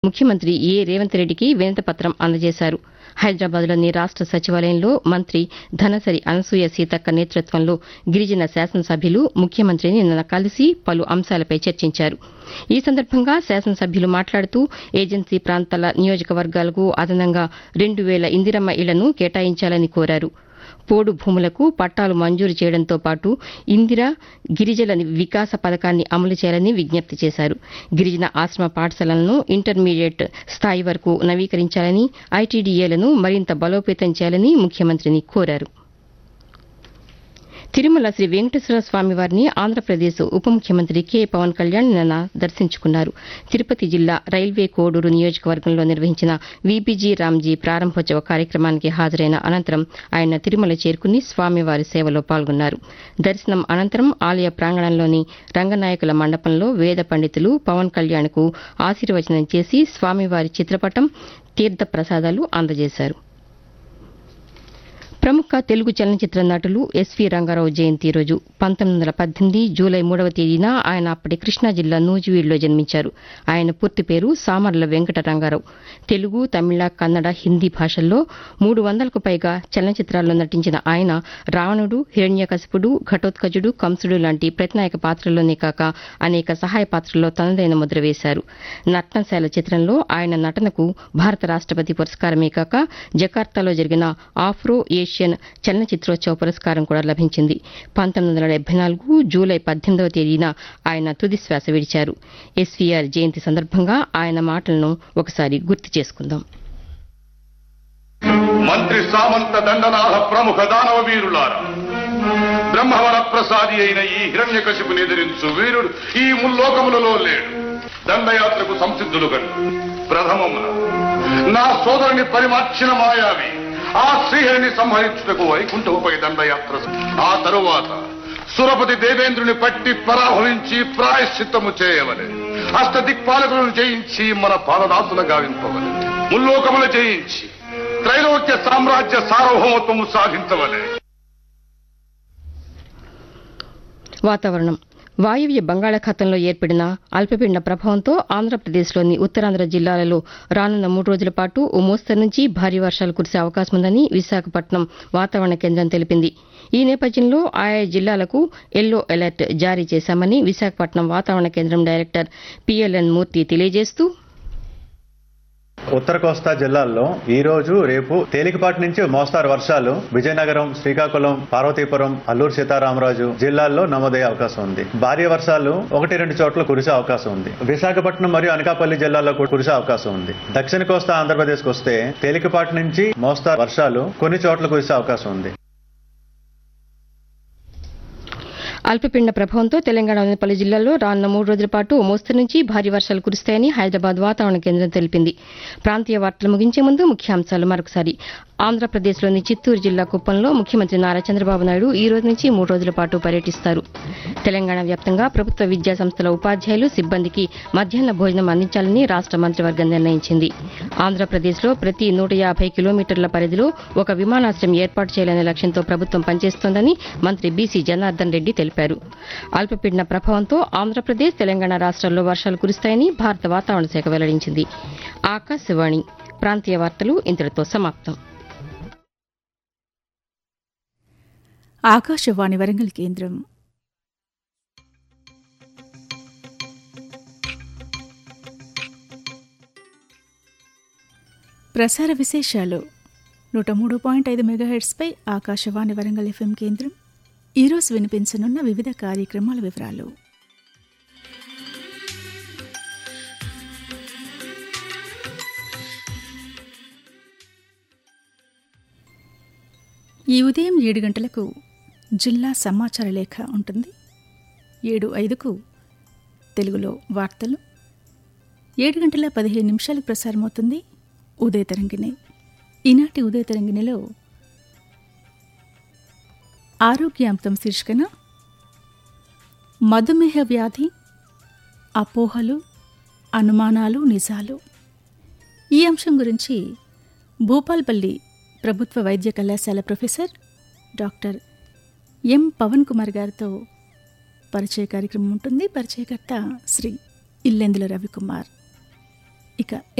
ముఖ్యమంత్రి ఏ రేవంత్ రెడ్డికి వినతిపత్రం అందజేశారు హైదరాబాద్లోని రాష్ట సచివాలయంలో మంత్రి ధనసరి అనసూయ సీతక్క నేతృత్వంలో గిరిజన శాసనసభ్యులు ముఖ్యమంత్రిని నిన్న కలిసి పలు అంశాలపై చర్చించారు ఈ సందర్భంగా శాసనసభ్యులు మాట్లాడుతూ ఏజెన్సీ ప్రాంతాల నియోజకవర్గాలకు అదనంగా రెండు వేల ఇందిరమ్మ ఇళ్లను కేటాయించాలని కోరారు పోడు భూములకు పట్టాలు మంజూరు చేయడంతో పాటు ఇందిర గిరిజల వికాస పథకాన్ని అమలు చేయాలని విజ్ఞప్తి చేశారు గిరిజన ఆశ్రమ పాఠశాలలను ఇంటర్మీడియట్ స్థాయి వరకు నవీకరించాలని ఐటీడీఏలను మరింత బలోపేతం చేయాలని ముఖ్యమంత్రిని కోరారు తిరుమల శ్రీ వెంకటేశ్వర స్వామి వారిని ఆంధ్రప్రదేశ్ ఉప ముఖ్యమంత్రి కె పవన్ కళ్యాణ్ నిన్న దర్శించుకున్నారు తిరుపతి జిల్లా రైల్వే కోడూరు నియోజకవర్గంలో నిర్వహించిన వీబీజీ రామ్జీ ప్రారంభోత్సవ కార్యక్రమానికి హాజరైన అనంతరం ఆయన తిరుమల చేరుకుని స్వామివారి సేవలో పాల్గొన్నారు దర్శనం అనంతరం ఆలయ ప్రాంగణంలోని రంగనాయకుల మండపంలో వేద పండితులు పవన్ కళ్యాణ్కు ఆశీర్వచనం చేసి స్వామివారి చిత్రపటం తీర్థ ప్రసాదాలు అందజేశారు ప్రముఖ తెలుగు చలనచిత్ర నటులు ఎస్వీ రంగారావు జయంతి రోజు పంతొమ్మిది వందల పద్దెనిమిది జూలై మూడవ తేదీన ఆయన అప్పటి కృష్ణా జిల్లా నూజివీడులో జన్మించారు ఆయన పూర్తి పేరు సామర్ల వెంకట రంగారావు తెలుగు తమిళ కన్నడ హిందీ భాషల్లో మూడు వందలకు పైగా చలనచిత్రాల్లో నటించిన ఆయన రావణుడు హిరణ్యకశిపుడు ఘటోత్కజుడు కంసుడు లాంటి ప్రతినాయక పాత్రల్లోనే కాక అనేక సహాయ పాత్రల్లో తనదైన ముద్ర వేశారు నర్తనశాల చిత్రంలో ఆయన నటనకు భారత రాష్టపతి పురస్కారమే కాక జకార్తాలో జరిగిన ఆఫ్రో ఏషియన్ చలనచిత్రోత్సవ పురస్కారం కూడా లభించింది పంతొమ్మిది వందల డెబ్బై నాలుగు జూలై పద్దెనిమిదవ తేదీన ఆయన తుది శ్వాస విడిచారు ఎస్వీఆర్ జయంతి సందర్భంగా ఆయన మాటలను ఒకసారి గుర్తు చేసుకుందాం మంత్రి సామంత దండనాథ ప్రముఖ దానవ వీరులారా బ్రహ్మవర ప్రసాది అయిన ఈ హిరణ్యకశిపుని ఎదిరించు వీరుడు ఈ ముల్లోకములలో లేడు దండయాత్రకు సంసిద్ధులు గడు ప్రథమమున నా సోదరుని పరిమార్చిన మాయావి ఆ శ్రీహరిని సంహరించుటకు వైకుంఠముపై దండయాత్ర ఆ తరువాత సురపతి దేవేంద్రుని పట్టి పరాభవించి ప్రాయశ్చిత్తము చేయవలె అష్ట దిక్పాలకులను జయించి మన పాదదాసుల గావింపవలె ముల్లోకములు జయించి త్రైలోక్య సామ్రాజ్య సార్వభౌమత్వము సాధించవలే వాతావరణం వాయువ్య బంగాళాఖాతంలో ఏర్పడిన అల్పపీడన ప్రభావంతో ఆంధ్రప్రదేశ్లోని ఉత్తరాంధ్ర జిల్లాలలో రానున్న మూడు రోజుల పాటు ఓ మోస్తరు నుంచి భారీ వర్షాలు కురిసే అవకాశం ఉందని విశాఖపట్నం వాతావరణ కేంద్రం తెలిపింది ఈ నేపథ్యంలో ఆయా జిల్లాలకు ఎల్లో అలర్ట్ జారీ చేశామని విశాఖపట్నం వాతావరణ కేంద్రం డైరెక్టర్ పిఎల్ఎన్ మూర్తి తెలియజేస్తూ ఉత్తర కోస్తా జిల్లాల్లో ఈ రోజు రేపు తేలికపాటి నుంచి మోస్తారు వర్షాలు విజయనగరం శ్రీకాకుళం పార్వతీపురం అల్లూరు సీతారామరాజు జిల్లాల్లో నమోదయ్యే అవకాశం ఉంది భారీ వర్షాలు ఒకటి రెండు చోట్ల కురిసే అవకాశం ఉంది విశాఖపట్నం మరియు అనకాపల్లి జిల్లాల్లో కూడా కురిసే అవకాశం ఉంది దక్షిణ కోస్తా ఆంధ్రప్రదేశ్ కు వస్తే తేలికపాటి నుంచి మోస్తారు వర్షాలు కొన్ని చోట్ల కురిసే అవకాశం ఉంది అల్పపీడన ప్రభావంతో తెలంగాణలోని పలు జిల్లాల్లో రానున్న మూడు రోజుల పాటు ఓ మోస్తరు నుంచి భారీ వర్షాలు కురుస్తాయని హైదరాబాద్ వాతావరణ కేంద్రం తెలిపింది ప్రాంతీయ వార్తలు ముగించే ముందు ముఖ్యాంశాలు మరొకసారి ఆంధ్రప్రదేశ్లోని చిత్తూరు జిల్లా కుప్పంలో ముఖ్యమంత్రి నారా చంద్రబాబు నాయుడు ఈ రోజు నుంచి మూడు రోజుల పాటు పర్యటిస్తారు తెలంగాణ వ్యాప్తంగా ప్రభుత్వ విద్యా సంస్థల ఉపాధ్యాయులు సిబ్బందికి మధ్యాహ్న భోజనం అందించాలని రాష్ట మంత్రివర్గం నిర్ణయించింది ఆంధ్రప్రదేశ్లో ప్రతి నూట యాభై కిలోమీటర్ల పరిధిలో ఒక విమానాశ్రయం ఏర్పాటు చేయాలనే లక్ష్యంతో ప్రభుత్వం పనిచేస్తోందని మంత్రి బీసీ జనార్దన్ రెడ్డి తెలిపారు అల్పపీడన ప్రభావంతో ఆంధ్రప్రదేశ్ తెలంగాణ రాష్ట్రాల్లో వర్షాలు కురుస్తాయని భారత వాతావరణ శాఖ వెల్లడించింది ఆకాశవాణి ప్రాంతీయ వార్తలు ఇంతటితో సమాప్తం ఆకాశవాణి వరంగల్ కేంద్రం ప్రసార విశేషాలు నూట మూడు పాయింట్ ఐదు మెగాహెడ్స్పై ఆకాశవాణి వరంగల్ ఎఫ్ఎం కేంద్రం ఈరోజు వినిపించనున్న వివిధ కార్యక్రమాల వివరాలు ఈ ఉదయం ఏడు గంటలకు జిల్లా సమాచార లేఖ ఉంటుంది ఏడు ఐదుకు తెలుగులో వార్తలు ఏడు గంటల పదిహేను నిమిషాలకు ప్రసారమవుతుంది ఉదయ తరంగిణి ఈనాటి ఉదయ తరంగిణిలో ఆరోగ్యాంతం శీర్షికన మధుమేహ వ్యాధి అపోహలు అనుమానాలు నిజాలు ఈ అంశం గురించి భూపాల్పల్లి ప్రభుత్వ వైద్య కళాశాల professor doctor M Pavan Kumar గారితో పరిచయ కార్యక్రమం ఉంటుంది పరిచయకర్త శ్రీ ఇల్లెందుల రవికుమార్ ఇక